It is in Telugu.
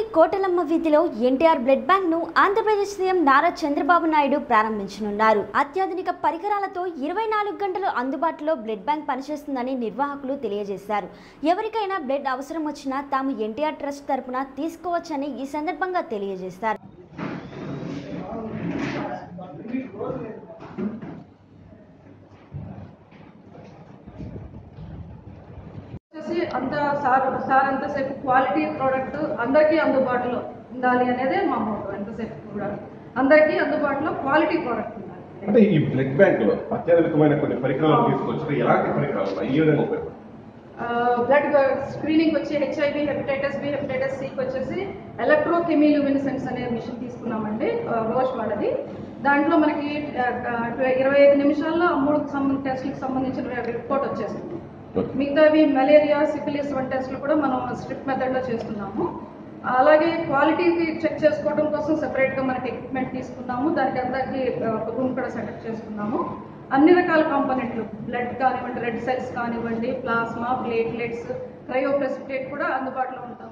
కోటలమ్మ వీధిలో ఎన్టీఆర్ బ్లడ్ బ్యాంక్ ను ఆంధ్రప్రదేశ్ సీఎం నారా చంద్రబాబు నాయుడు ప్రారంభించనున్నారు అత్యాధునిక పరికరాలతో ఇరవై నాలుగు గంటలు అందుబాటులో బ్లడ్ బ్యాంక్ పనిచేస్తుందని నిర్వాహకులు తెలియజేశారు ఎవరికైనా బ్లడ్ అవసరం వచ్చినా తాము ఎన్టీఆర్ ట్రస్ట్ తరపున తీసుకోవచ్చని ఈ సందర్భంగా తెలియజేశారు వచ్చేసి అంత సార్ సార్ ఎంతసేపు క్వాలిటీ ప్రోడక్ట్ అందరికీ అందుబాటులో ఉండాలి అనేదే మా మోటో ఎంతసేపు కూడా అందరికీ అందుబాటులో క్వాలిటీ ప్రోడక్ట్ ఉండాలి అంటే ఈ బ్లడ్ బ్యాంక్ లో అత్యాధునికమైన కొన్ని పరికరాలు తీసుకొచ్చి ఎలాంటి పరికరాలు ఉన్నాయి? ఈ విధంగా ఉపయోగపడతాయి బ్లడ్ స్క్రీనింగ్ వచ్చి హెచ్ఐవి హెపటైటిస్ బి హెపటైటిస్ సికి వచ్చేసి ఎలక్ట్రోకెమిల్యూమినిసెన్స్ అనే మిషన్ తీసుకున్నామండి రోష్ వాళ్ళది దాంట్లో మనకి ఇరవై ఐదు నిమిషాల్లో ఆ మూడు సంబంధ టెస్ట్లకు సంబంధించిన రిపోర్ట్ వచ్చేస్తుంది మిగతావి మలేరియా సిఫిలిస్ వంటి టెస్ట్లు కూడా మనం స్ట్రిప్ మెథడ్లో చేస్తున్నాము అలాగే క్వాలిటీకి చెక్ చేసుకోవడం కోసం సెపరేట్గా మనకి ఎక్విప్మెంట్ తీసుకున్నాము దానికి అందరికీ ఒక రూమ్ కూడా సెటప్ చేసుకున్నాము అన్ని రకాల కాంపోనెంట్లు బ్లడ్ కానివ్వండి రెడ్ సెల్స్ కానివ్వండి ప్లాస్మా ప్లేట్లెట్స్ క్రయోప్రెసిపిటేట్ కూడా అందుబాటులో ఉంటాం